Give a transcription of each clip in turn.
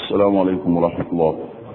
السلام عليكم ورحمة الله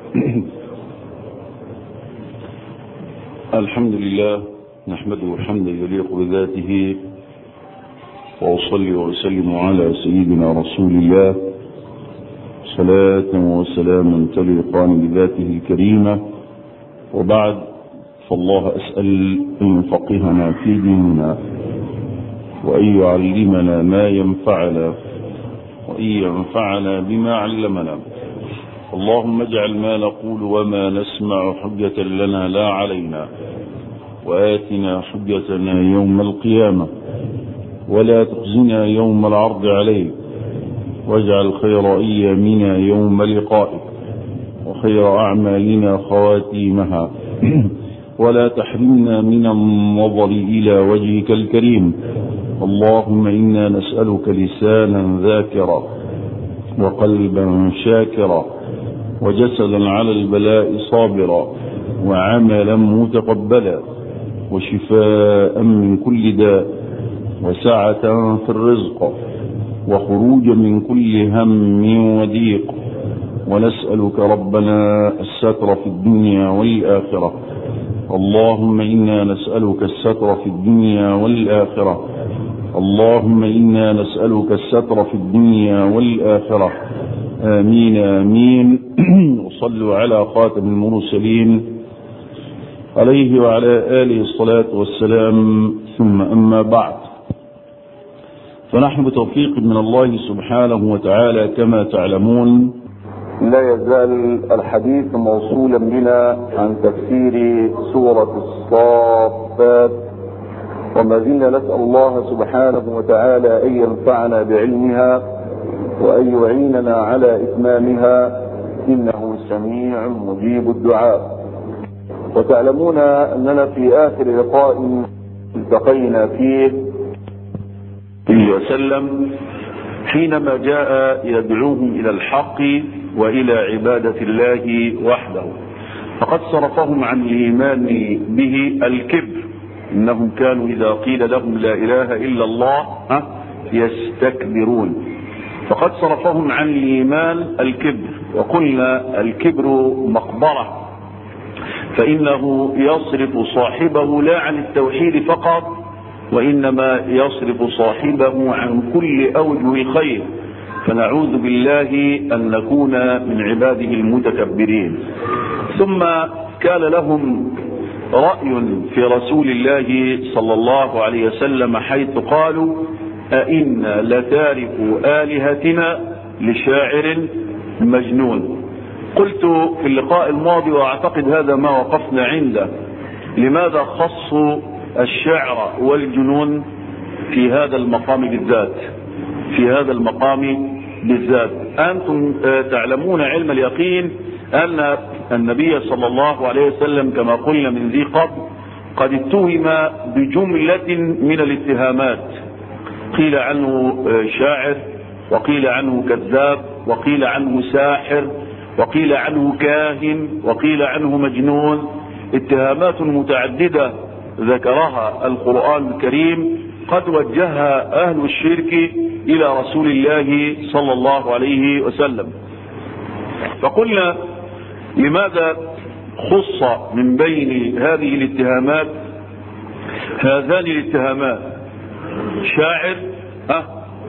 الحمد لله نحمده حمدا يليق بذاته وأصلي وأسلم على سيدنا رسول الله صلاة وسلاما تليقان بذاته الكريمة وبعد فالله أسأل أن يفقهنا في ديننا وأن يعلمنا ما ينفعنا وأن ينفعنا بما علمنا اللهم اجعل ما نقول وما نسمع حجة لنا لا علينا وآتنا حجتنا يوم القيامة ولا تخزنا يوم العرض عليك واجعل خير أيامنا يوم لقائك وخير أعمالنا خواتيمها ولا تحرمنا من النظر إلى وجهك الكريم اللهم إنا نسألك لسانا ذاكرا وقلبا شاكرا وجسدا على البلاء صابرا وعملا متقبلا وشفاء من كل داء وسعة في الرزق وخروجا من كل هم وضيق ونسألك ربنا الستر في الدنيا والآخرة اللهم إنا نسألك الستر في الدنيا والآخرة اللهم إنا نسألك الستر في الدنيا والآخرة آمين آمين وصلوا على خاتم المرسلين عليه وعلى آله الصلاة والسلام ثم أما بعد فنحن بتوفيق من الله سبحانه وتعالى كما تعلمون لا يزال الحديث موصولا بنا عن تفسير سورة الصافات وما زلنا نسأل الله سبحانه وتعالى أن ينفعنا بعلمها وأن يعيننا على إتمامها إنه سميع مجيب الدعاء وتعلمون أننا في آخر لقاء التقينا فيه وسلم حينما جاء يدعوهم إلى الحق وإلى عبادة الله وحده فقد صرفهم عن الإيمان به الكبر إنهم كانوا إذا قيل لهم لا إله إلا الله يستكبرون فقد صرفهم عن الإيمان الكبر وقلنا الكبر مقبرة فإنه يصرف صاحبه لا عن التوحيد فقط وإنما يصرف صاحبه عن كل أوجه خير فنعوذ بالله أن نكون من عباده المتكبرين ثم كان لهم رأي في رسول الله صلى الله عليه وسلم حيث قالوا أئنا لتارك آلهتنا لشاعر مجنون قلت في اللقاء الماضي وأعتقد هذا ما وقفنا عنده لماذا خصوا الشعر والجنون في هذا المقام بالذات في هذا المقام بالذات أنتم تعلمون علم اليقين أن النبي صلى الله عليه وسلم كما قلنا من ذي قبل قد اتهم بجملة من الاتهامات قيل عنه شاعر وقيل عنه كذاب وقيل عنه ساحر وقيل عنه كاهن وقيل عنه مجنون اتهامات متعددة ذكرها القرآن الكريم قد وجهها أهل الشرك إلى رسول الله صلى الله عليه وسلم فقلنا لماذا خص من بين هذه الاتهامات هذان الاتهامان شاعر أه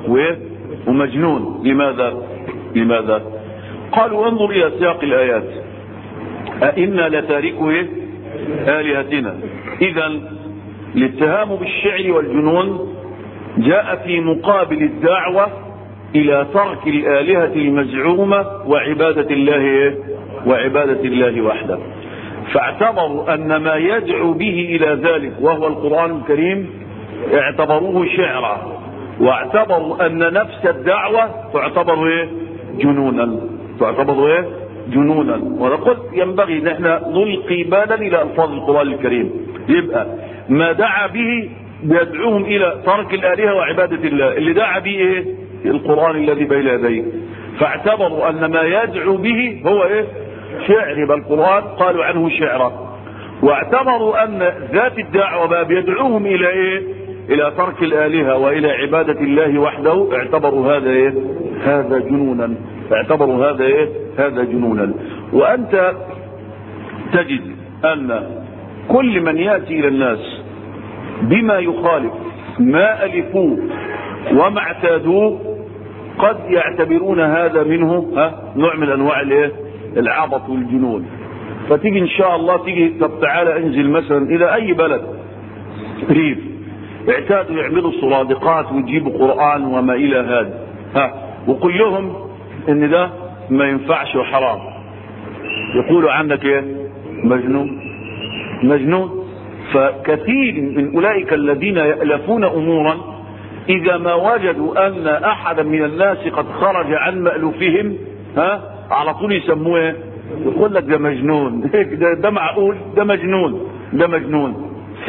ومجنون لماذا لماذا قالوا انظر إلى سياق الآيات أئنا لتاركوا آلهتنا إذا الاتهام بالشعر والجنون جاء في مقابل الدعوة إلى ترك الآلهة المزعومة وعبادة الله وعبادة الله وحده فاعتبروا أن ما يدعو به إلى ذلك وهو القرآن الكريم اعتبروه شعرا واعتبروا أن نفس الدعوة تعتبر إيه؟ جنونا تعتبر إيه؟ جنونا وانا قلت ينبغي ان احنا نلقي بالا الى الفاظ القران الكريم يبقى ما دعا به بيدعوهم الى ترك الالهه وعباده الله اللي دعا به ايه القران الذي بين يديه فاعتبروا ان ما يدعو به هو ايه شعر بل القران قالوا عنه شعرا واعتبروا ان ذات الدعوه بقى بيدعوهم الى ايه الى ترك الالهه والى عباده الله وحده اعتبروا هذا ايه هذا جنونا اعتبروا هذا ايه هذا جنونا وانت تجد ان كل من ياتي الى الناس بما يخالف ما الفوه وما اعتادوه قد يعتبرون هذا منه ها نوع من انواع الايه العبط والجنون فتيجي ان شاء الله تيجي طب تعالى انزل مثلا الى اي بلد ريف اعتادوا يعملوا صرادقات ويجيبوا قرآن وما الى هذا ها وقل لهم ان ده ما ينفعش وحرام يقولوا عنك ايه مجنون مجنون فكثير من اولئك الذين يألفون امورا اذا ما وجدوا ان احدا من الناس قد خرج عن مألوفهم ها على طول يسموه ايه يقول لك ده مجنون ده, ده معقول ده مجنون ده مجنون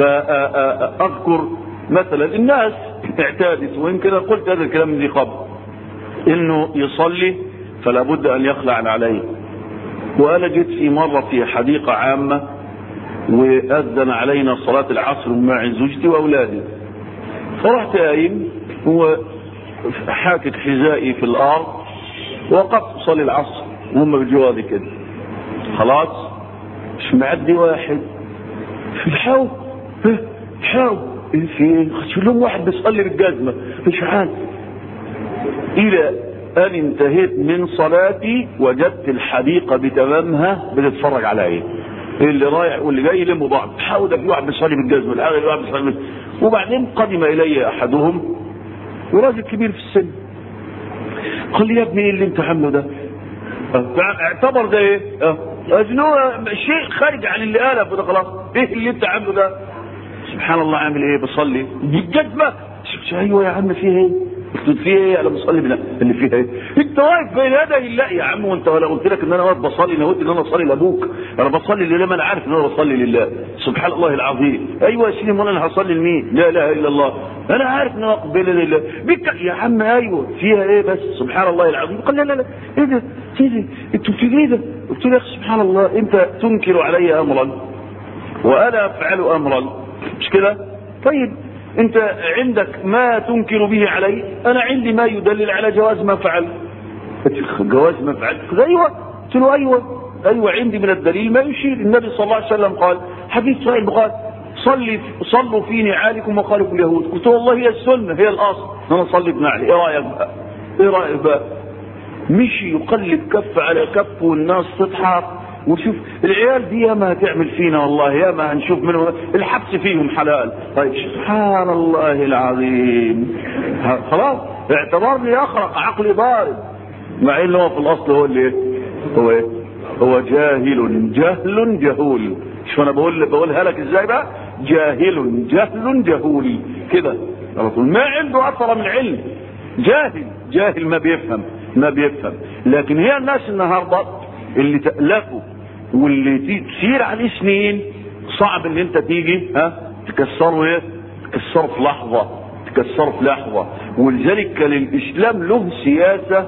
فاذكر مثلا الناس اعتادت ويمكن قلت هذا الكلام من ذي قبل انه يصلي فلا بد ان يخلع عليه وانا جيت في مره في حديقه عامه واذن علينا صلاه العصر مع زوجتي واولادي فرحت قايم هو حاكك حذائي في الارض وقفت اصلي العصر وهم بجواري كده خلاص مش معدي واحد في الحوض الحوض في شو لهم واحد بيصلي بالجزمه مش عارف الى ان انتهيت من صلاتي وجدت الحديقه بتمامها بتتفرج عليا اللي رايح واللي جاي يلموا بعض حاول في واحد بيصلي بالجزمه الحاول في واحد بيصلي بالجزمة. وبعدين قدم الي احدهم وراجل كبير في السن قال لي يا ابني ايه اللي انت عامله ده؟ اعتبر ده ايه؟ مجنون شيء خارج عن اللي قاله ده خلاص ايه اللي انت عامله ده؟ سبحان الله عامل ايه بصلي بالجزمه ايوه يا عم فيه ايه؟ قلت فيه ايه انا بصلي بلا اللي فيها ايه؟ انت واقف بين يدي الله يا عم وانت ولا قلت لك ان انا واقف بصلي انا قلت ان انا اصلي لابوك انا بصلي لله ما انا عارف ان انا بصلي لله سبحان الله العظيم ايوه يا سيدي ما انا هصلي لمين؟ لا اله الا الله انا عارف ان انا واقف بين يدي الله بك يا عم ايوه فيها ايه بس سبحان الله العظيم قال لا لا لا ايه ده؟ ايه ده؟ انتوا في ايه ده؟ قلت له يا اخي سبحان الله انت تنكر علي امرا وانا افعل امرا مش كده؟ طيب انت عندك ما تنكر به علي انا عندي ما يدلل على جواز ما فعل جواز ما فعل ايوه قلت له ايوه ايوه عندي من الدليل ما يشير النبي صلى الله عليه وسلم قال حديث صحيح البخاري صلي صلوا في نعالكم وخالفوا اليهود قلت والله هي السنه هي الاصل انا اصلي بنعلي ايه رايك بقى ايه رايك بقى مشي يقلب كف على كف والناس تضحك وشوف العيال دي ياما هتعمل فينا والله ياما هنشوف منهم الحبس فيهم حلال طيب سبحان الله العظيم خلاص اعتبرني اخرق عقلي ضارب مع انه هو في الاصل هو اللي ايه هو ايه هو جاهل جهل جهول شو انا بقول بقولها لك ازاي بقى جاهل جهل جهول كده على طول ما عنده اثر من علم جاهل جاهل ما بيفهم ما بيفهم لكن هي الناس النهارده اللي تألفوا واللي تسير عليه سنين صعب ان انت تيجي ها تكسره ايه تكسره في لحظة تكسره في لحظة ولذلك كان الاسلام له سياسة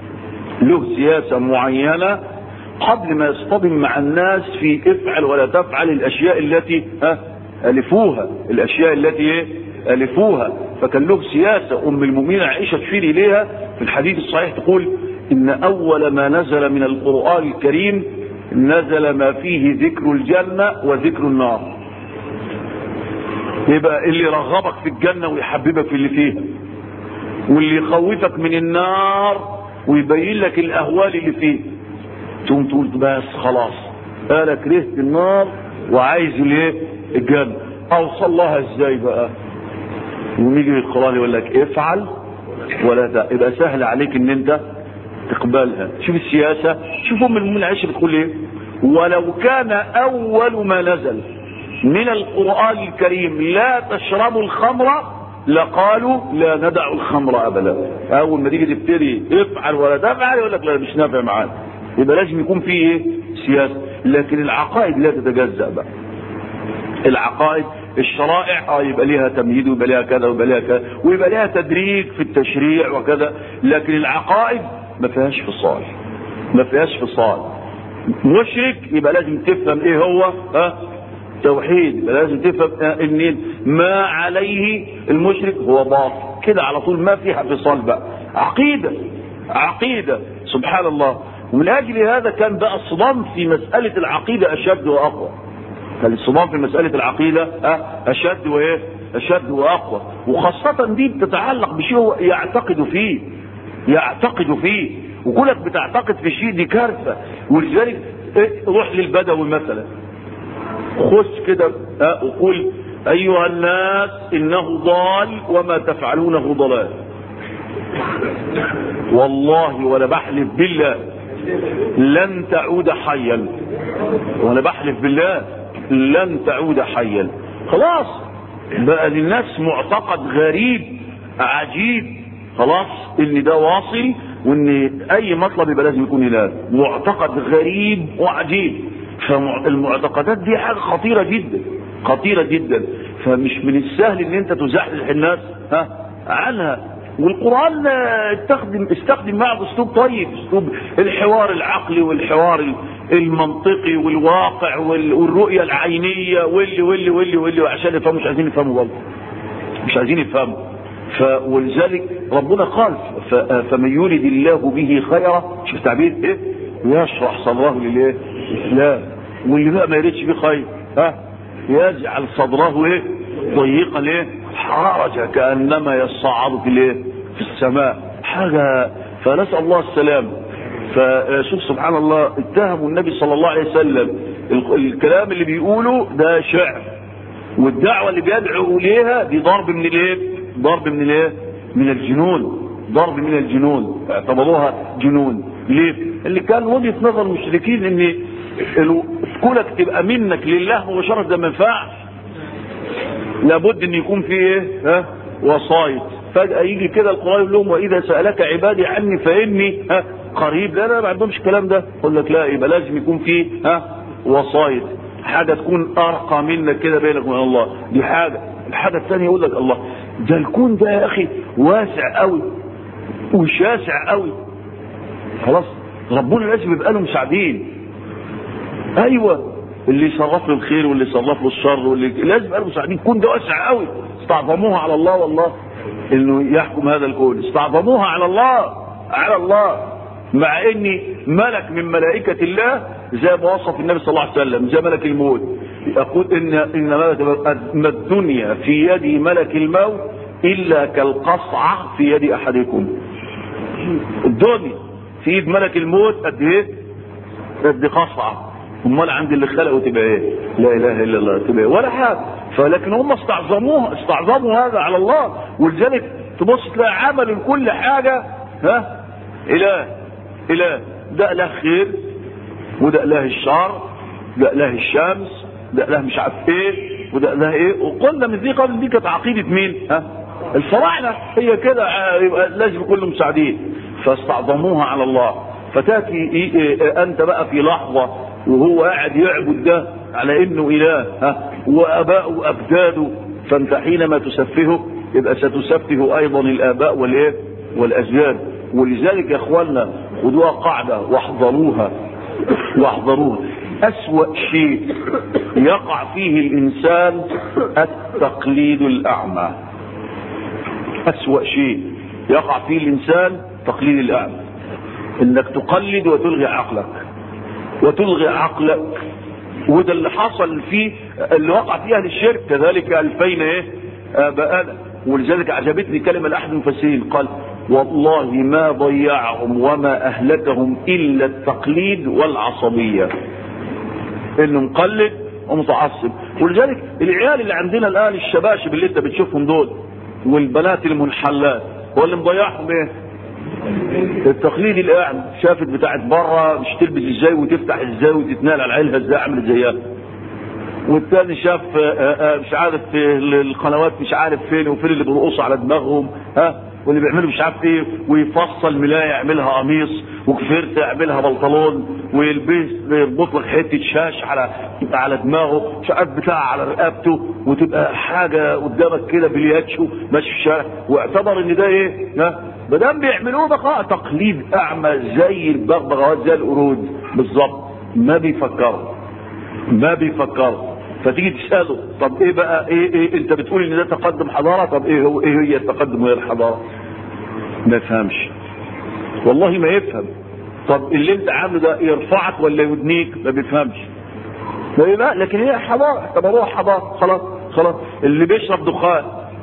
له سياسة معينة قبل ما يصطدم مع الناس في افعل ولا تفعل الاشياء التي ها الفوها الاشياء التي ايه الفوها فكان له سياسة ام المؤمنين عائشة تشير اليها في الحديث الصحيح تقول ان اول ما نزل من القرآن الكريم نزل ما فيه ذكر الجنة وذكر النار يبقى اللي يرغبك في الجنة ويحببك في اللي فيها واللي يخوفك من النار ويبين لك الاهوال اللي فيه تقوم تقول بس خلاص انا كرهت النار وعايز الايه الجنة اوصل لها ازاي بقى ويجي القرآن يقول لك افعل ولا ده يبقى سهل عليك ان انت تقبلها شوف السياسة شوف ام المؤمنين عائشة بتقول ايه ولو كان اول ما نزل من القرآن الكريم لا تشربوا الخمر لقالوا لا ندع الخمر ابدا اول ما تيجي تبتدي افعل ولا تفعل يقول لك لا مش نافع معانا يبقى لازم يكون فيه ايه سياسة لكن العقائد لا تتجزأ بقى العقائد الشرائع اه يبقى ليها تمهيد ويبقى ليها كذا ويبقى ليها كذا ويبقى ليها تدريج في التشريع وكذا لكن العقائد ما فيهاش فصال ما فيهاش فصال مشرك يبقى لازم تفهم ايه هو ها توحيد يبقى لازم تفهم ان ما عليه المشرك هو باطل كده على طول ما فيها فصال بقى عقيدة عقيدة سبحان الله ومن اجل هذا كان بقى الصدام في مسألة العقيدة اشد واقوى كان الصدام في مسألة العقيدة اشد وايه اشد واقوى وخاصة دي بتتعلق بشيء هو يعتقد فيه يعتقد فيه وكونك بتعتقد في شيء دي كارثة ولذلك إيه روح للبدوي مثلا خش كده اه وقول ايها الناس انه ضال وما تفعلونه ضلال والله ولا بحلف بالله لن تعود حيا وانا بحلف بالله لن تعود حيا خلاص بقى للناس معتقد غريب عجيب خلاص ان ده واصل وان اي مطلب يبقى لازم يكون هناك معتقد غريب وعجيب فالمعتقدات دي حاجه خطيره جدا خطيره جدا فمش من السهل ان انت تزحزح الناس ها عنها والقران استخدم استخدم معه اسلوب طيب اسلوب الحوار العقلي والحوار المنطقي والواقع والرؤيه العينيه واللي واللي واللي واللي وعشان يفهموا مش عايزين يفهموا برضه مش عايزين يفهموا ف ولذلك ربنا قال ف... فمن يولد الله به خيرا شوف تعبير ايه يشرح صدره للايه الاسلام واللي بقى ما يريدش بيه خير ها يجعل صدره ايه ضيقا ايه حرجا كانما يصعد في الايه في السماء حاجه فنسال الله السلام فشوف سبحان الله اتهموا النبي صلى الله عليه وسلم الكلام اللي بيقوله ده شعر والدعوه اللي بيدعو اليها دي ضرب من الايه ضرب من الايه من الجنون ضرب من الجنون اعتبروها جنون ليه اللي كان وجهه نظر المشركين ان سكولك تبقى منك لله مباشره ده ما ينفعش لابد ان يكون في ايه ها وصايد فجاه يجي كده القران يقول لهم واذا سالك عبادي عني فاني ها قريب لا لا ما عندهمش الكلام ده يقول لك لا يبقى لازم يكون في ها وصايد حاجه تكون ارقى منك كده بينك وبين الله دي حاجه الحاجه الثانيه يقول لك الله ده الكون ده يا اخي واسع قوي وشاسع قوي خلاص ربنا لازم يبقى له مساعدين ايوه اللي يصرف له الخير واللي يصرف له الشر واللي لازم يبقى له مساعدين الكون ده واسع قوي استعظموها على الله والله انه يحكم هذا الكون استعظموها على الله على الله مع ان ملك من ملائكة الله زي ما وصف النبي صلى الله عليه وسلم زي ملك الموت يقول ان ان ملك الدنيا في يد ملك الموت الا كالقصعة في يد احدكم الدنيا في ايد ملك الموت قد ايه قد قصعة امال عند اللي خلقه تبقى ايه لا اله الا الله تبقى إيه؟ ولا حاجه فلكن هم استعظموها استعظموا هذا على الله ولذلك تبص تلاقي عملوا كل حاجه ها اله اله ده اله خير وده اله الشر ده اله الشمس ده اله مش عارف ايه وده اله ايه وقلنا من دي قبل دي كانت عقيده مين ها الفراعنه هي كده يبقى لازم كل مساعدين فاستعظموها على الله فتاتي إيه إيه انت بقى في لحظه وهو قاعد يعبد ده على انه اله ها واباءه واجداده فانت حينما تسفهه يبقى ستسفه ايضا الاباء والايه والاجداد ولذلك يا اخواننا خدوها قاعده واحذروها واحذروها اسوا شيء يقع فيه الانسان التقليد الاعمى اسوا شيء يقع فيه الانسان تقليد الاعمى انك تقلد وتلغي عقلك وتلغي عقلك وده اللي حصل فيه اللي وقع فيه اهل الشرك كذلك الفين ايه اباءنا ولذلك عجبتني كلمه لاحد المفسرين قال والله ما ضيعهم وما اهلكهم الا التقليد والعصبيه انه مقلد ومتعصب ولذلك العيال اللي عندنا الان الشباشب اللي انت بتشوفهم دول والبنات المنحلات هو اللي مضيعهم ايه التقليد الاعمى شافت بتاعت بره مش تلبس ازاي وتفتح ازاي وتتنال على عيلها ازاي عملت زيها والتاني شاف مش عارف القنوات مش عارف فين وفين اللي بيرقصوا على دماغهم ها واللي بيعملوا مش عارف ايه ويفصل ملايه يعملها قميص وكفرته يعملها بنطلون ويلبس يربط لك حته شاش على على دماغه مش عارف بتاع على رقبته وتبقى حاجه قدامك كده بلياتشو ماشي في الشارع واعتبر ان ده ايه ها ما دام بيعملوه بقى تقليد اعمى زي البغبغاوات زي القرود بالظبط ما بيفكروا ما بيفكروا فتيجي تساله طب ايه بقى ايه ايه انت بتقول ان ده تقدم حضاره طب ايه هو ايه هي التقدم وهي الحضاره ما يفهمش والله ما يفهم طب اللي انت عامله ده يرفعك ولا يودنيك ما بيفهمش لا لكن هي حضارة اعتبروها حضارة خلاص خلاص اللي بيشرب دخان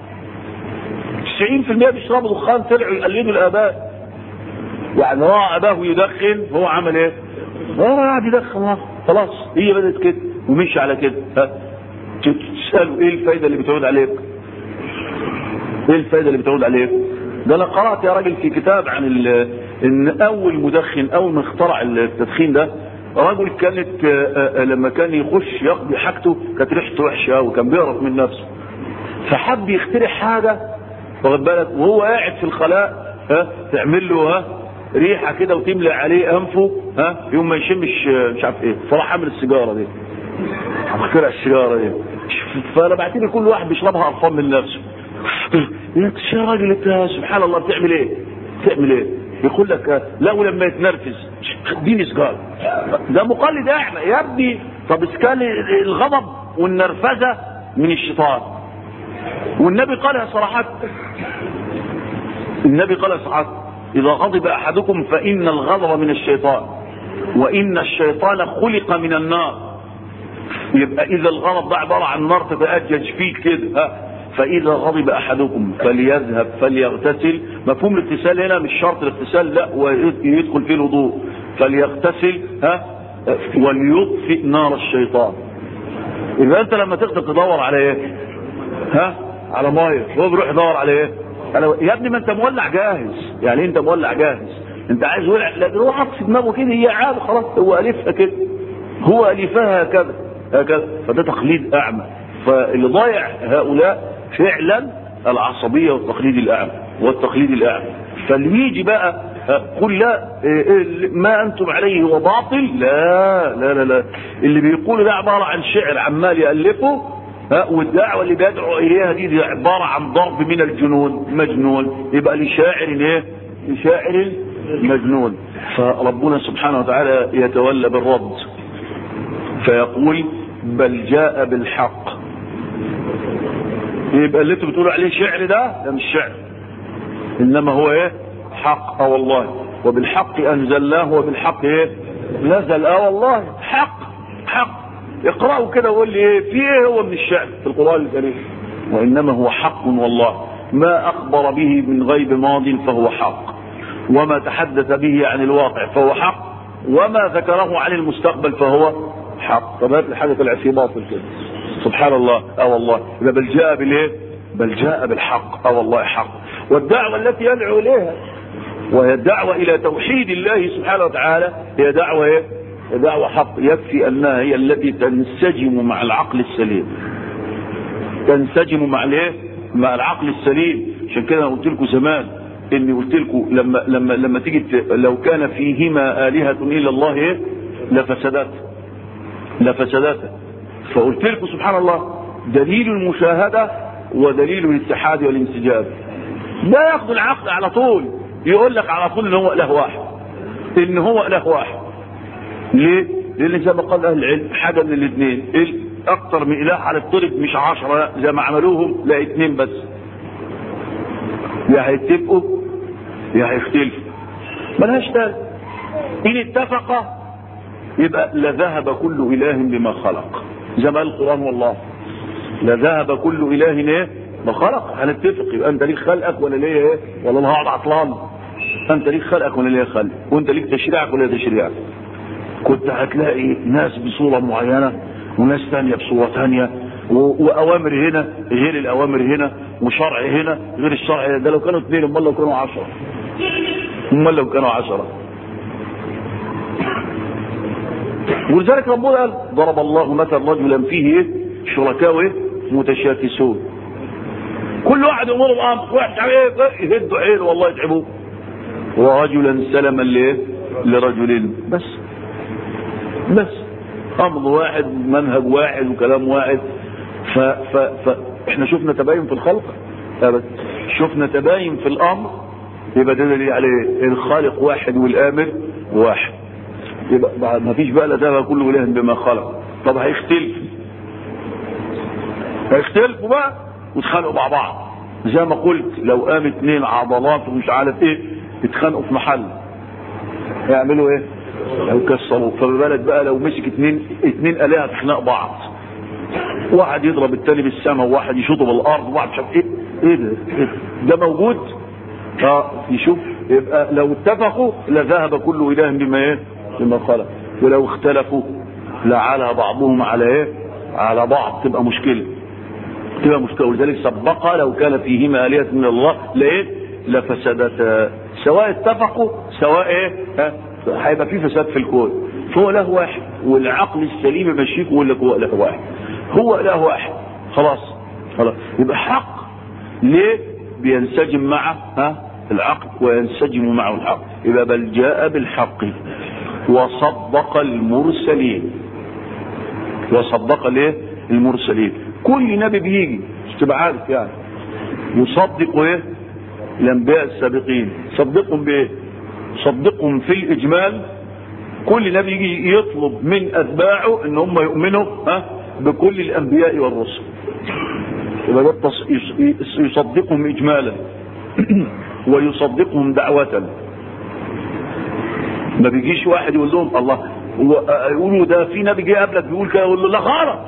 90% بيشربوا دخان طلعوا يقلدوا الاباء يعني هو اباه يدخن هو عمل ايه؟ هو قاعد يدخن خلاص هي بدات كده ومشي على كده ها تساله ايه الفايده اللي بتعود عليك؟ ايه الفايده اللي بتعود عليك؟ ده انا قرات يا راجل في كتاب عن ان اول مدخن اول ما اخترع التدخين ده رجل كانت لما كان يخش يقضي حاجته كانت ريحته وحشه وكان بيعرف من نفسه فحب يخترع حاجه واخد بالك وهو قاعد في الخلاء ها تعمل له ها ريحه كده وتملى عليه انفه ها يوم ما يشمش مش عارف ايه فراح عامل السيجاره دي اخترع السيجاره دي فانا بعتبر كل واحد بيشربها قرفان من نفسه يا راجل انت سبحان الله بتعمل ايه؟ بتعمل ايه؟ يقول لك لا ولما يتنرفز اديني سجاره ده مقلد اعمى يا ابني طب اسكال الغضب والنرفزه من الشيطان والنبي قالها صراحه النبي قالها صراحه اذا غضب احدكم فان الغضب من الشيطان وان الشيطان خلق من النار يبقى اذا الغضب ده عباره عن نار تتاجج فيك كده ها فإذا غضب أحدكم فليذهب فليغتسل مفهوم الاغتسال هنا مش شرط الاغتسال لا ويدخل فيه الوضوء فليغتسل ها وليطفئ نار الشيطان إذا أنت لما تقدر تدور على إيه؟ ها؟ على مية هو بيروح يدور على إيه؟ على يا ابني ما أنت مولع جاهز يعني أنت مولع جاهز أنت عايز ولع لكن هو حاطط في دماغه كده هي عاد خلاص هو ألفها كده هو ألفها هكذا هكذا فده تقليد أعمى فاللي ضايع هؤلاء فعلا العصبيه والتقليد الاعمى والتقليد الاعمى فاللي يجي بقى قل لا ما انتم عليه هو باطل لا لا لا لا اللي بيقول ده عباره عن شعر عمال يالفه والدعوه اللي بيدعو اليها دي عباره عن ضرب من الجنون مجنون يبقى لشاعر ايه؟ لشاعر مجنون فربنا سبحانه وتعالى يتولى بالرد فيقول بل جاء بالحق يبقى اللي انتوا بتقولوا عليه شعر ده ده مش شعر انما هو ايه حق اه والله وبالحق انزلناه وبالحق ايه نزل اه والله حق حق اقرأوا كده وقول لي ايه في ايه هو من الشعر في القرآن الكريم وانما هو حق والله ما اخبر به من غيب ماض فهو حق وما تحدث به عن الواقع فهو حق وما ذكره عن المستقبل فهو حق طب هات الحاجه طلع فيه باطل كده سبحان الله اه والله اذا بل جاء بالايه بل جاء بالحق اه والله حق والدعوه التي يدعو اليها وهي الدعوه الى توحيد الله سبحانه وتعالى هي دعوه ايه هي دعوه حق يكفي انها هي التي تنسجم مع العقل السليم تنسجم مع الايه مع العقل السليم عشان كده انا قلت لكم زمان اني قلت لكم لما لما لما تيجي لو كان فيهما الهه الا الله ايه لفسدت لفسدتا فقلت لكم سبحان الله دليل المشاهدة ودليل الاتحاد والانسجام لا ياخذ العقل على طول يقول لك على طول ان هو اله واحد ان هو اله واحد ليه؟ لان زي ما قال اهل العلم حاجه من الاثنين اكثر من اله على الطرق مش عشرة زي ما عملوهم لا اثنين بس يا هيتفقوا يا هيختلفوا ملهاش تاني ان اتفقا يبقى لذهب كل اله بما خلق زي ما قال القران والله لذهب كل اله ايه ما خلق هنتفق يبقى انت ليك خلقك ولا ليا ايه ولا انا هقعد عطلان انت ليك خلقك ولا ليا خلق وانت ليك تشريعك ولا تشريعك كنت هتلاقي ناس بصوره معينه وناس ثانيه بصوره ثانيه واوامر هنا غير الاوامر هنا وشرع هنا غير الشرع هنا ده لو كانوا اثنين امال لو كانوا عشره امال لو كانوا عشره ولذلك ربنا قال ضرب الله مثل رجلا فيه ايه شركاء ايه متشاكسون كل واحد يمر الامر واحد ايه يهدوا عينه والله يتعبوه ورجلا سلما لايه لرجلين بس بس امر واحد منهج واحد وكلام واحد ف ف ف احنا شفنا تباين في الخلق ابدا شفنا تباين في الامر يبقى ده دليل عليه الخالق واحد والامر واحد يبقى ما فيش بقى لا كل اله بما خلق طب هيختلف هيختلفوا بقى ويتخانقوا مع بعض زي ما قلت لو قام اتنين عضلات ومش عارف ايه يتخانقوا في محل يعملوا ايه يكسروا فما بالك بقى لو مسك اتنين اتنين الهه في خناق بعض واحد يضرب التاني بالسماء وواحد يشوطه بالارض وواحد مش عارف ايه ايه ده إيه ده, ده موجود اه يشوف يبقى لو اتفقوا لذهب كل اله بما ايه بما خلق ولو اختلفوا لعلى بعضهم على ايه على بعض تبقى مشكله تبقى مشكله ولذلك سبق لو كان فيهما الهه من الله لايه لفسدتا سواء اتفقوا سواء ايه ها هيبقى في فساد في الكون فهو اله واحد والعقل السليم يمشيك ويقول لك هو اله واحد هو اله واحد خلاص خلاص يبقى حق ليه بينسجم مع ها العقل وينسجم معه الحق يبقى بل جاء بالحق وصدق المرسلين وصدق ليه المرسلين كل نبي بيجي مش تبقى عارف يعني يصدق ايه الانبياء السابقين صدقهم بايه صدقهم في الاجمال كل نبي يجي يطلب من اتباعه ان هم يؤمنوا ها بكل الانبياء والرسل يبقى ده يصدقهم اجمالا ويصدقهم دعوة ما بيجيش واحد يقول لهم الله يقولوا ده في نبي جه قبلك بيقول كده يقول له لا غلط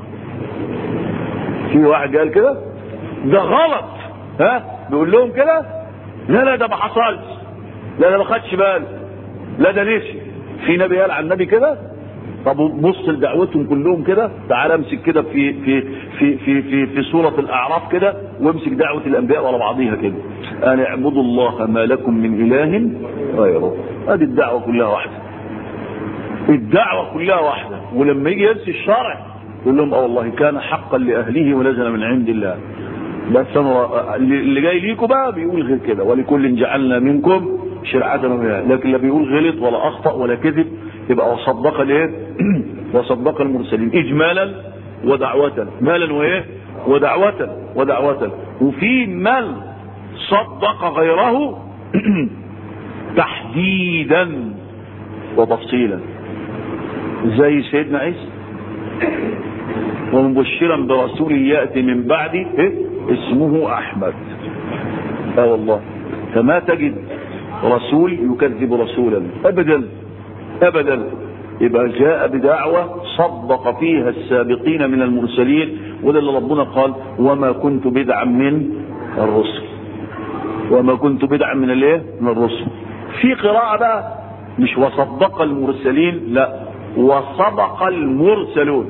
في واحد قال كده ده غلط ها بيقول لهم كده لا لا ده ما حصلش لا ده ما خدش باله لا ده نسي في نبي قال عن النبي كده طب بص لدعوتهم كلهم كده تعال امسك كده في في في في في في سوره الاعراف كده وامسك دعوه الانبياء ورا بعضيها كده ان اعبدوا الله ما لكم من اله غيره ادي الدعوه كلها واحده الدعوه كلها واحده ولما يجي ينسي الشرع يقول لهم اه والله كان حقا لاهله ونزل من عند الله بس انا اللي جاي ليكم بقى بيقول غير كده ولكل جعلنا منكم شرعة وهي لكن لا بيقول غلط ولا اخطا ولا كذب يبقى وصدق الايه وصدق المرسلين اجمالا ودعوة مالا وايه ودعوة ودعوة وفي من صدق غيره تحديدا وتفصيلا زي سيدنا عيسى ومبشرا برسول ياتي من بعدي إيه؟ اسمه احمد اه والله فما تجد رسول يكذب رسولا ابدا ابدا يبقى جاء بدعوة صدق فيها السابقين من المرسلين وده اللي ربنا قال وما كنت بدعا من الرسل وما كنت بدعا من الايه من الرسل في قراءة بقى مش وصدق المرسلين لا وصدق المرسلون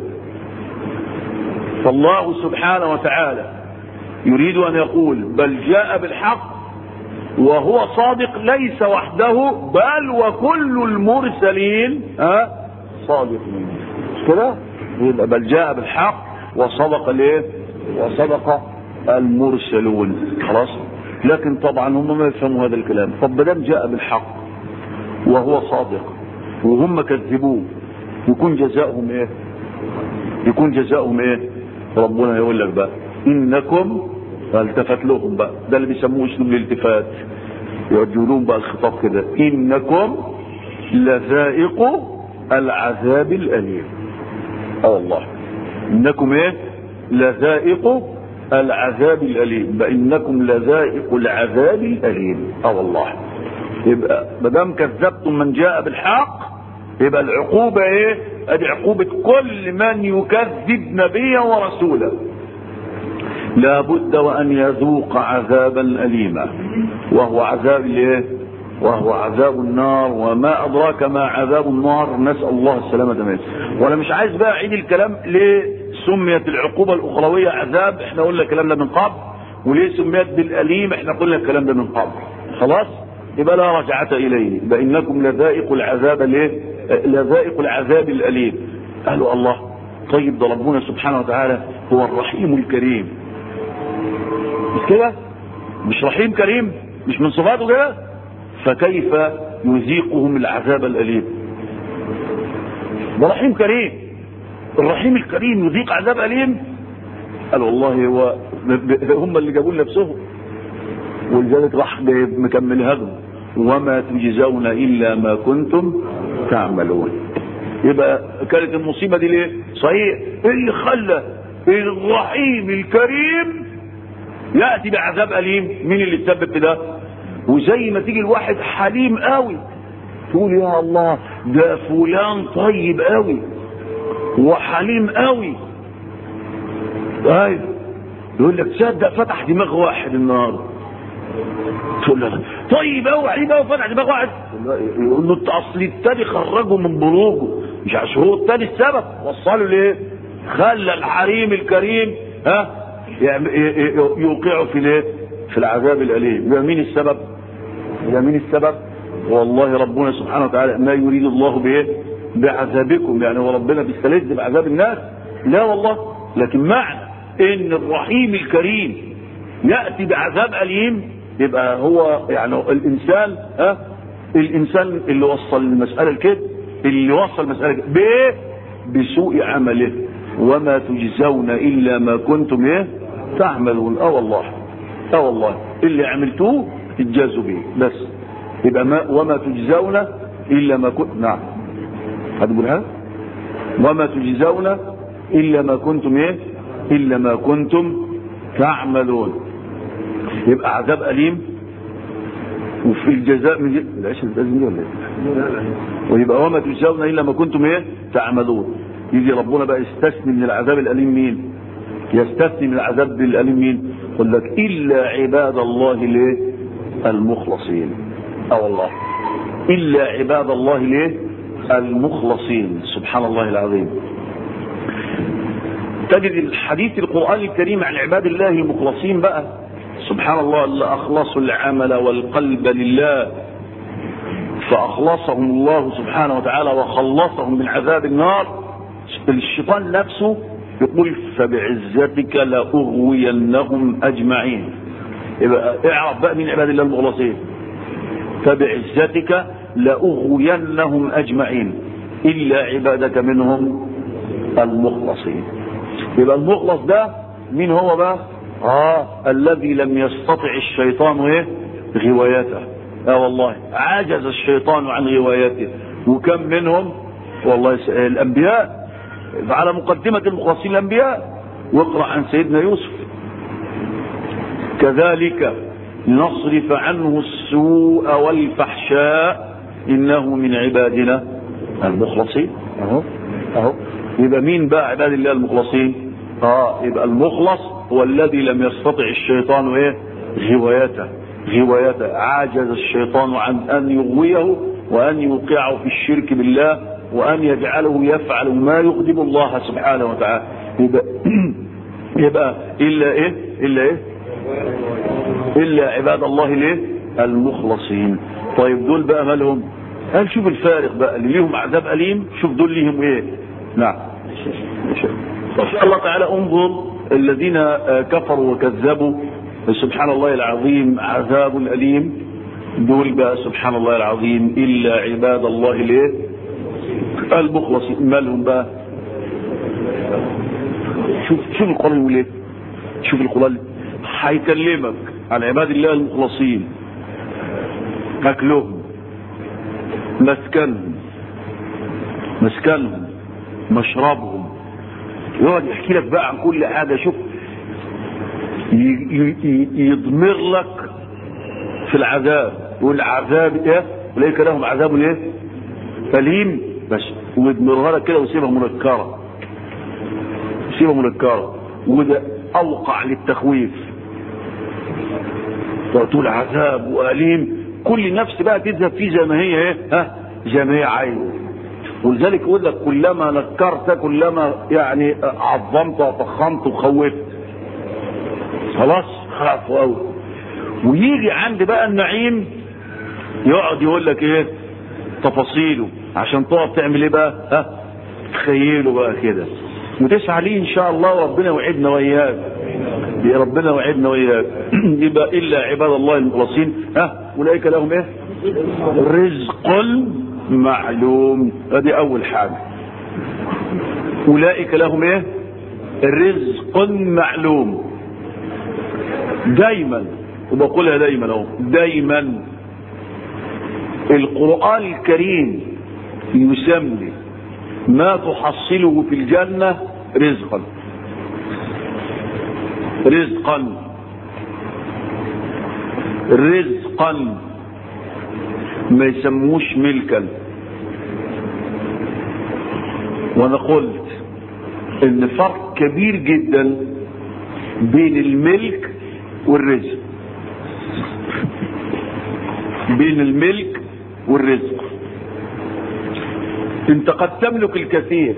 فالله سبحانه وتعالى يريد ان يقول بل جاء بالحق وهو صادق ليس وحده بل وكل المرسلين ها صادقين مش كده يبقى بل جاء بالحق وصدق الايه وصدق المرسلون خلاص لكن طبعا هم ما يفهموا هذا الكلام طب دام جاء بالحق وهو صادق وهم كذبوه يكون جزاؤهم ايه يكون جزاؤهم ايه ربنا يقول لك بقى انكم فالتفت لهم بقى ده اللي بيسموه اسلوب الالتفات يوجهوا لهم بقى الخطاب كده انكم لذائق العذاب الاليم اه والله انكم ايه لذائق العذاب الاليم فانكم لذائق العذاب الاليم اه والله يبقى ما دام كذبتم من جاء بالحق يبقى العقوبه ايه ادي عقوبه كل من يكذب نبيا ورسولا لا بد وان يذوق عذابا اليما وهو عذاب الايه وهو عذاب النار وما ادراك ما عذاب النار نسال الله السلامه منه وانا مش عايز بقى اعيد الكلام ليه سميت العقوبه الاخرويه عذاب احنا قلنا الكلام ده من قبل وليه سميت بالاليم احنا قلنا الكلام ده من قبل خلاص يبقى لا رجعة اليه يبقى انكم لذائق العذاب الايه لذائق العذاب الاليم قالوا الله طيب ده ربنا سبحانه وتعالى هو الرحيم الكريم مش كده مش رحيم كريم مش من صفاته كده فكيف يذيقهم العذاب الاليم ده رحيم كريم الرحيم الكريم يذيق عذاب اليم قال والله هو هم اللي جابوا نفسهم ولذلك راح جايب مكملها لهم وما تجزون الا ما كنتم تعملون يبقى كانت المصيبه دي ليه؟ صحيح ايه اللي خلى الرحيم الكريم ياتي بعذاب اليم مين اللي تسبب في ده وزي ما تيجي الواحد حليم قوي تقول يا الله ده فلان طيب قوي وحليم قوي ايوه يقول لك تصدق فتح دماغ واحد النهارده تقول له طيب قوي حليم قوي فتح دماغ واحد يقول له اصل التاني خرجه من بلوغه مش عشان هو التاني السبب وصله ليه؟ خلى الحريم الكريم ها يوقعه في الايه؟ في العذاب الاليم يبقى مين السبب؟ يبقى مين السبب؟ والله ربنا سبحانه وتعالى ما يريد الله بايه؟ بعذابكم يعني هو ربنا بيستلذ بعذاب الناس؟ لا والله لكن معنى ان الرحيم الكريم ياتي بعذاب اليم يبقى هو يعني الانسان ها الانسان اللي وصل المساله لكده اللي وصل المساله كده بايه؟ بسوء عمله وما تجزون الا ما كنتم ايه؟ تعملون اه والله اه والله اللي عملتوه تجازوا به بس يبقى ما وما تجزون الا ما كنتم نعم هتقولها وما تجزون الا ما كنتم ايه؟ الا ما كنتم تعملون يبقى عذاب اليم وفي الجزاء من العيش لازم دي ولا ايه؟ ويبقى وما تجزون الا ما كنتم ايه؟ تعملون يجي ربنا بقى يستثني من العذاب الاليم مين؟ يستثني من العذاب الاليم مين؟ يقول لك الا عباد الله الايه؟ المخلصين. اه والله الا عباد الله الايه؟ المخلصين سبحان الله العظيم. تجد الحديث القرآني الكريم عن عباد الله المخلصين بقى سبحان الله اللي أخلصوا العمل والقلب لله فأخلصهم الله سبحانه وتعالى وخلصهم من عذاب النار الشيطان نفسه يقول فبعزتك لأغوينهم أجمعين يبقى اعرف بقى من عباد الله المخلصين فبعزتك لأغوينهم أجمعين إلا عبادك منهم المخلصين يبقى المخلص ده مين هو بقى اه الذي لم يستطع الشيطان ايه غوايته اه والله عجز الشيطان عن غوايته وكم منهم والله الانبياء على مقدمة المخلصين الانبياء واقرأ عن سيدنا يوسف كذلك نصرف عنه السوء والفحشاء انه من عبادنا المخلصين اهو اهو يبقى مين بقى عباد الله المخلصين اه يبقى المخلص هو الذي لم يستطع الشيطان ايه غوايته غوايته عاجز الشيطان عن ان يغويه وان يوقعه في الشرك بالله وان يجعله يفعل ما يغضب الله سبحانه وتعالى يبقى يبقى الا ايه الا ايه الا عباد الله ليه المخلصين طيب دول بقى مالهم قال شوف الفارق بقى اللي ليهم عذاب اليم شوف دول ليهم ايه نعم إن شاء الله تعالى انظر الذين كفروا وكذبوا سبحان الله العظيم عذاب أليم دول بقى سبحان الله العظيم إلا عباد الله ليه المخلصين مالهم بقى شوف شوف القرآن يقول ايه شوف القرآن هيكلمك عن عباد الله المخلصين أكلهم مسكنهم مسكنهم مشربهم يقعد يحكي لك بقى عن كل حاجة شوف يضمر لك في العذاب يقول عذاب ايه وليك لهم عذاب ايه أليم بس ويضمرها لك كده ويسيبها منكرة يسيبها منكرة وده أوقع للتخويف تقول عذاب وأليم كل نفس بقى تذهب فيه زي ما هي ايه ها زي ما هي عايزه ولذلك يقول لك كلما نكرت كلما يعني عظمت وفخمت وخوفت خلاص خافوا قوي ويجي عند بقى النعيم يقعد يقول لك ايه تفاصيله عشان تقعد تعمل ايه بقى ها تخيله بقى كده وتسعى ليه ان شاء الله وربنا وعدنا واياك يا ربنا وعدنا واياك يبقى الا عباد الله المخلصين ها اولئك لهم ايه رزق معلوم ادي اول حاجه اولئك لهم ايه رزق معلوم دايما وبقولها دايما اهو دايما القران الكريم يسمي ما تحصله في الجنه رزقا رزقا رزقا ما يسموش ملكا وانا قلت ان فرق كبير جدا بين الملك والرزق بين الملك والرزق انت قد تملك الكثير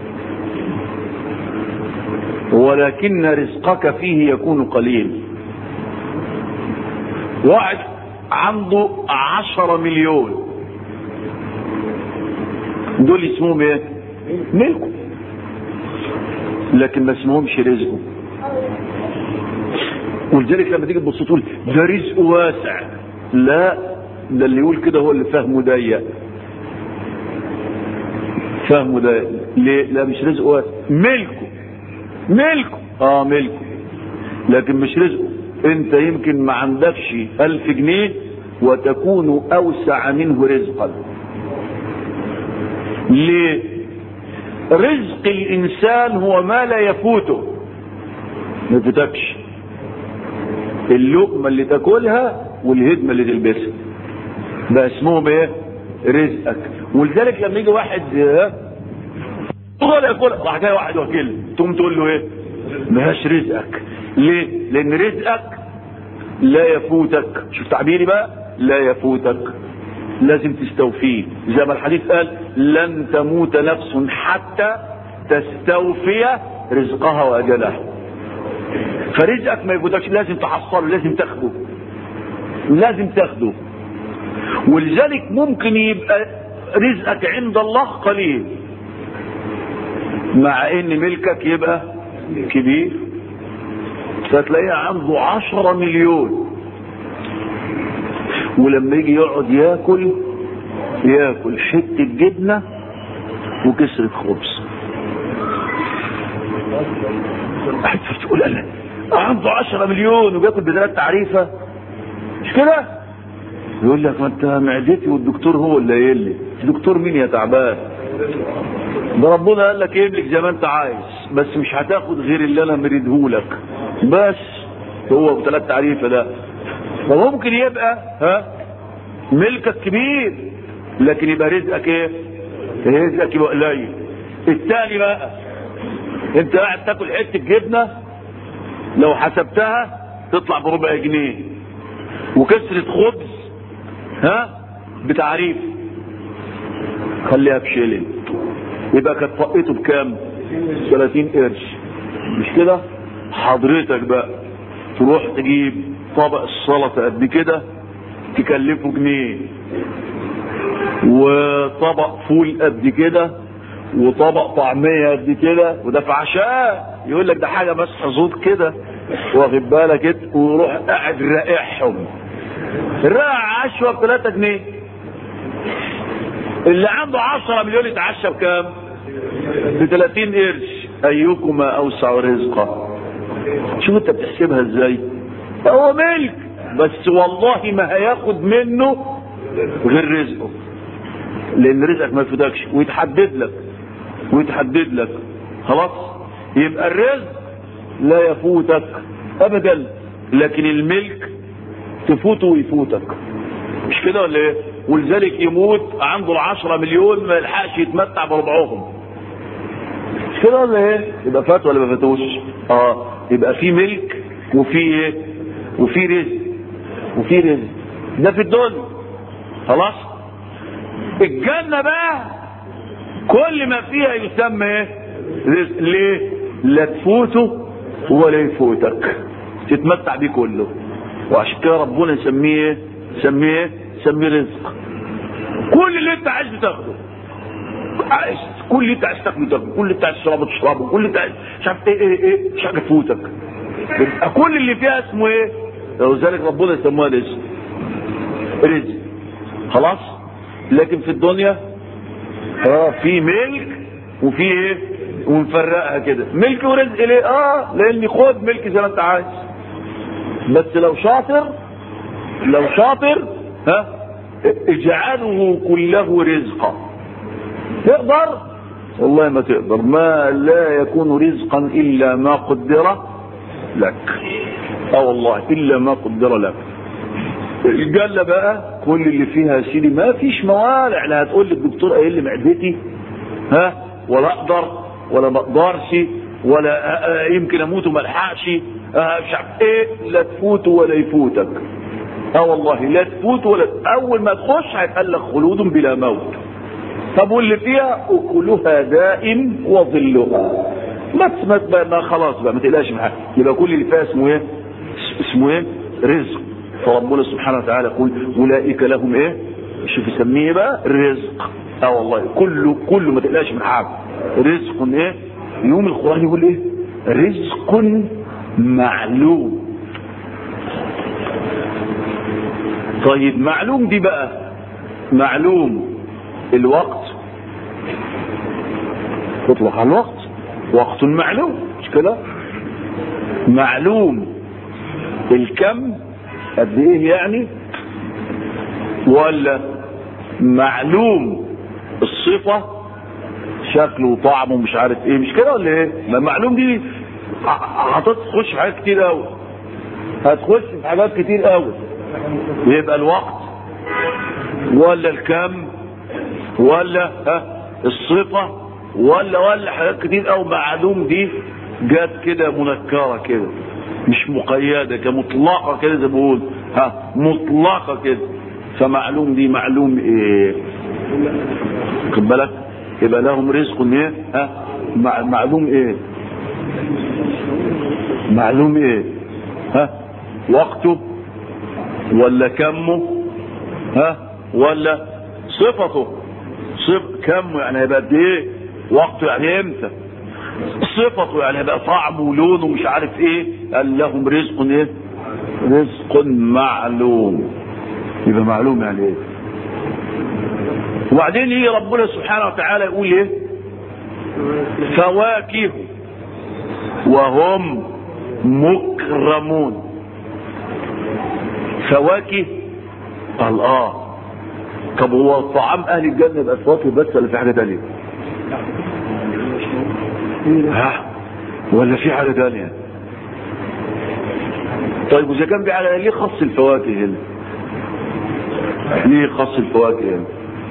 ولكن رزقك فيه يكون قليل واحد عنده عشرة مليون دول اسمهم ايه ملكه لكن ما اسمهمش رزقه ولذلك لما تيجي تبص تقول ده رزق واسع لا ده اللي يقول كده هو اللي فهمه ضيق فهمه ضيق ليه لا مش رزق واسع ملكه ملكه اه ملكه لكن مش رزقه انت يمكن ما عندكش الف جنيه وتكون اوسع منه رزقا ليه رزق الانسان هو ما لا يفوته ما يفوتكش اللقمة اللي تاكلها والهدمة اللي تلبسها ده اسمهم ايه رزقك ولذلك لما يجي واحد ولا ياكل راح جاي واحد وكيل تقوم تقول له ايه ماهاش رزقك ليه لان رزقك لا يفوتك شوف تعبيري بقى لا يفوتك لازم تستوفيه زي ما الحديث قال لن تموت نفس حتى تستوفي رزقها واجلها فرزقك ما يفوتكش لازم تحصله لازم تاخده لازم تاخده ولذلك ممكن يبقى رزقك عند الله قليل مع ان ملكك يبقى كبير فتلاقيه عنده عشرة مليون ولما يجي يقعد ياكل ياكل حتة جبنة وكسرة خبز تقول انا عنده عشرة مليون وبياكل بثلاث تعريفة مش كده يقول لك ما انت معدتي والدكتور هو اللي قايل لي دكتور مين يا تعبان ده ربنا قال لك املك زي ما انت عايز بس مش هتاخد غير اللي انا مريدهولك بس هو بثلاث تعريفه ده وممكن يبقى ها ملكك كبير لكن يبقى رزقك ايه رزقك يبقى قليل الثاني بقى انت قاعد تاكل حته جبنه لو حسبتها تطلع بربع جنيه وكسرة خبز ها بتعريف خليها بشيلين يبقى كانت طقيته بكام 30 قرش مش كده حضرتك بقى تروح تجيب طبق السلطه قد كده تكلفه جنيه وطبق فول قد كده وطبق طعميه قد كده وده في عشاء يقول لك ده حاجه بس حظوظ كده واخد بالك انت ويروح قاعد رائعهم الرائع عشوه ب 3 جنيه اللي عنده 10 مليون يتعشى بكام؟ ب 30 قرش ايكما اوسع رزقا شوف انت بتحسبها ازاي هو ملك بس والله ما هياخد منه غير رزقه لان رزقك ما يفيدكش ويتحدد لك ويتحدد لك خلاص يبقى الرزق لا يفوتك ابدا لكن الملك تفوته ويفوتك مش كده ولا ايه ولذلك يموت عنده العشرة مليون ما يلحقش يتمتع بربعهم مش كده ولا ايه يبقى فات ولا ما فاتوش اه يبقى في ملك وفي ايه وفي رزق وفي رزق ده في الدنيا خلاص الجنة بقى كل ما فيها يسمى ايه رزق ليه لا تفوته ولا يفوتك تتمتع بيه كله وعشان كده ربنا يسميه ايه يسميه ايه يسميه رزق كل اللي انت عايز تاخده عايز كل اللي انت عايز تاكله تاكله كل اللي انت عايز تشربه تشربه كل اللي انت عايز مش عارف ايه ايه ايه مش حاجه تفوتك يبقى كل اللي فيها اسمه ايه ولذلك ربنا يسموها رزق رزق خلاص لكن في الدنيا اه في ملك وفي ايه ونفرقها كده ملك ورزق ليه اه لاني خد ملك زي ما انت عايز بس لو شاطر لو شاطر ها اجعله كله رزقا تقدر والله ما تقدر ما لا يكون رزقا الا ما قدر لك اه والله الا ما قدر لك الجنة بقى كل اللي فيها يا سيدي ما فيش موانع لا هتقول للدكتور قايل لي معدتي ها ولا اقدر ولا ما اقدرش ولا آه، آه، يمكن اموت وما الحقش آه، مش عارف ايه لا تفوت ولا يفوتك اه والله لا تفوت ولا اول ما تخش هيتقال لك خلود بلا موت طب واللي فيها اكلها دائم وظلها ما ما, ما خلاص بقى ما تقلقش من حاجه يبقى كل اللي فيها اسمه ايه اسمه ايه رزق فربنا سبحانه وتعالى يقول اولئك لهم ايه شوف يسميه بقى رزق اه والله كله كله ما تقلقش من حاجه رزق ايه يوم القران يقول ايه رزق معلوم طيب معلوم دي بقى معلوم الوقت تطلق على الوقت وقت معلوم مش كده معلوم الكم قد ايه يعني ولا معلوم الصفة شكله وطعمه مش عارف ايه مش كده ولا ايه ما معلوم دي ه- هتخش في حاجات كتير قوي هتخش في حاجات كتير قوي يبقى الوقت ولا الكم ولا ها الصفة ولا ولا حاجات كتير قوي معلوم دي جت كده منكرة كده مش مقيدة كمطلقة كده زي ما بقول ها مطلقة كده فمعلوم دي معلوم ايه خد بالك يبقى لهم رزق ايه ها مع معلوم ايه معلوم ايه ها وقته ولا كمه ها ولا صفته صف كمه يعني هيبقى قد ايه وقته يعني امتى صفته يعني هيبقى طعمه ولونه مش عارف ايه قال لهم رزق ايه رزق معلوم يبقى معلوم يعني ايه وبعدين يجي ربنا سبحانه وتعالى يقول ايه فواكه وهم مكرمون فواكه قال اه طب هو طعام اهل الجنه يبقى فواكه بس ولا في حاجه تانية ها ولا في حاجه تانية طيب واذا كان في حاجه ليه خص الفواكه هنا ليه خص الفواكه هنا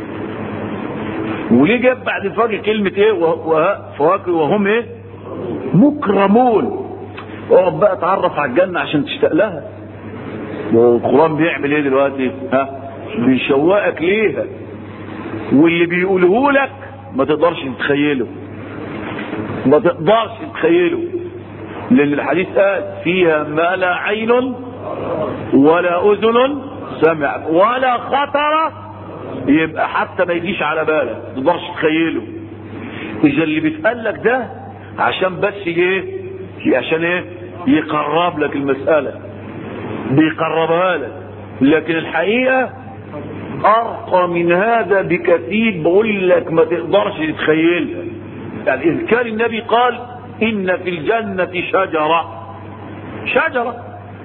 وليه جاب بعد الفواكه كلمة ايه وه- وه- فواكه وهم ايه مكرمون اقعد بقى اتعرف على الجنة عشان تشتاق لها والقرآن بيعمل ايه دلوقتي ها بيشوقك ليها واللي بيقوله لك ما تقدرش تتخيله ما تقدرش تتخيله لان الحديث قال فيها ما لا عين ولا اذن سمعت ولا خطر يبقى حتى ما يجيش على بالك ما تقدرش تخيله اذا اللي بيتقال لك ده عشان بس ايه عشان ايه يقرب لك المسألة بيقربها لك لكن الحقيقة ارقى من هذا بكثير بقول لك ما تقدرش تتخيلها يعني اذ كان النبي قال ان في الجنة شجرة شجرة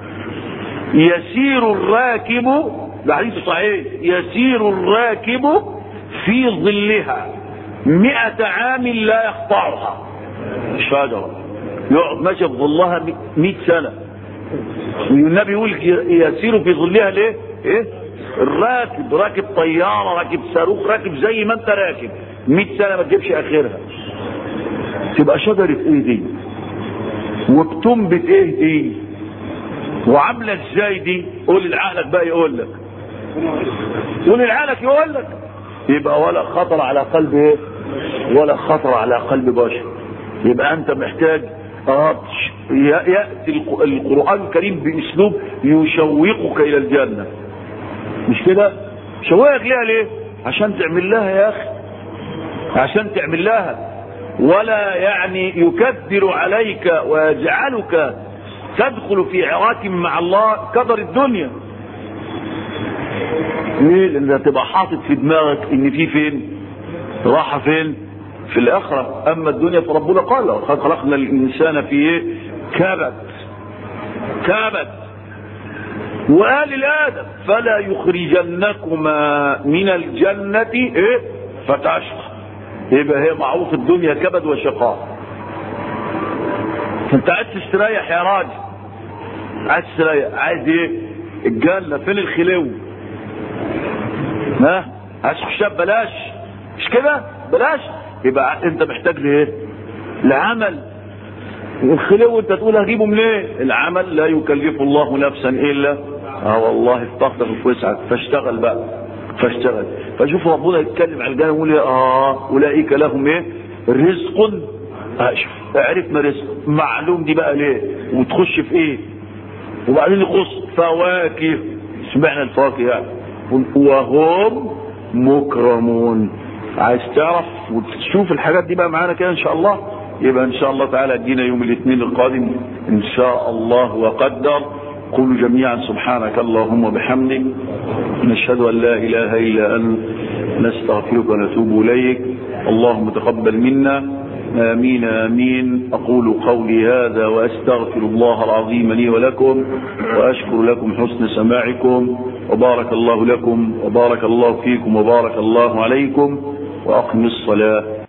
يسير الراكب ده حديث صحيح يسير الراكب في ظلها مئة عام لا يقطعها شجرة يقعد ماشي في ظلها مئة سنة والنبي يقول يسير في ظلها ليه ايه الراكب راكب طيارة راكب صاروخ راكب زي ما انت راكب مئة سنة ما تجيبش اخرها تبقى شجرة ايه دي وبتنبت ايه دي وعاملة ازاي دي قول لعقلك بقى يقول لك قول لعقلك يقول لك يبقى ولا خطر على قلب ايه ولا خطر على قلب بشر يبقى انت محتاج آه يأتي القرآن الكريم باسلوب يشوقك الى الجنة مش كده شوقك ليها ليه عشان تعمل لها يا اخي عشان تعمل لها ولا يعني يكدر عليك ويجعلك تدخل في عراك مع الله قدر الدنيا ليه لان تبقى حاطط في دماغك ان في فين راحة فين في الاخرة اما الدنيا فربنا قال لقد خلقنا الانسان في ايه كبد كبد وقال لادم فلا يخرجنكما من الجنة ايه فتشقى يبقى هي معروف الدنيا كبد وشقاء فانت عايز تستريح يا راجل عايز تستريح عايز ايه الجنة فين الخلو ها عايش في الشاب بلاش مش كده بلاش يبقى انت محتاج لايه لعمل الخلو انت تقول هجيبه منين العمل لا يكلف الله نفسا الا اه والله افتقدك في وسعك فاشتغل بقى فاشتغل فشوف ربنا يتكلم على الجنه يقول اه اولئك لهم ايه رزق اه شوف عرفنا رزق معلوم دي بقى ليه وتخش في ايه وبعدين يخص فواكه سمعنا الفواكه يعني وهم مكرمون عايز تعرف وتشوف الحاجات دي بقى معانا كده ان شاء الله يبقى ان شاء الله تعالى ادينا يوم الاثنين القادم ان شاء الله وقدر قولوا جميعا سبحانك اللهم وبحمدك نشهد ان لا اله الا انت نستغفرك ونتوب اليك اللهم تقبل منا امين امين اقول قولي هذا واستغفر الله العظيم لي ولكم واشكر لكم حسن سماعكم وبارك الله لكم وبارك الله فيكم وبارك الله عليكم واقم الصلاه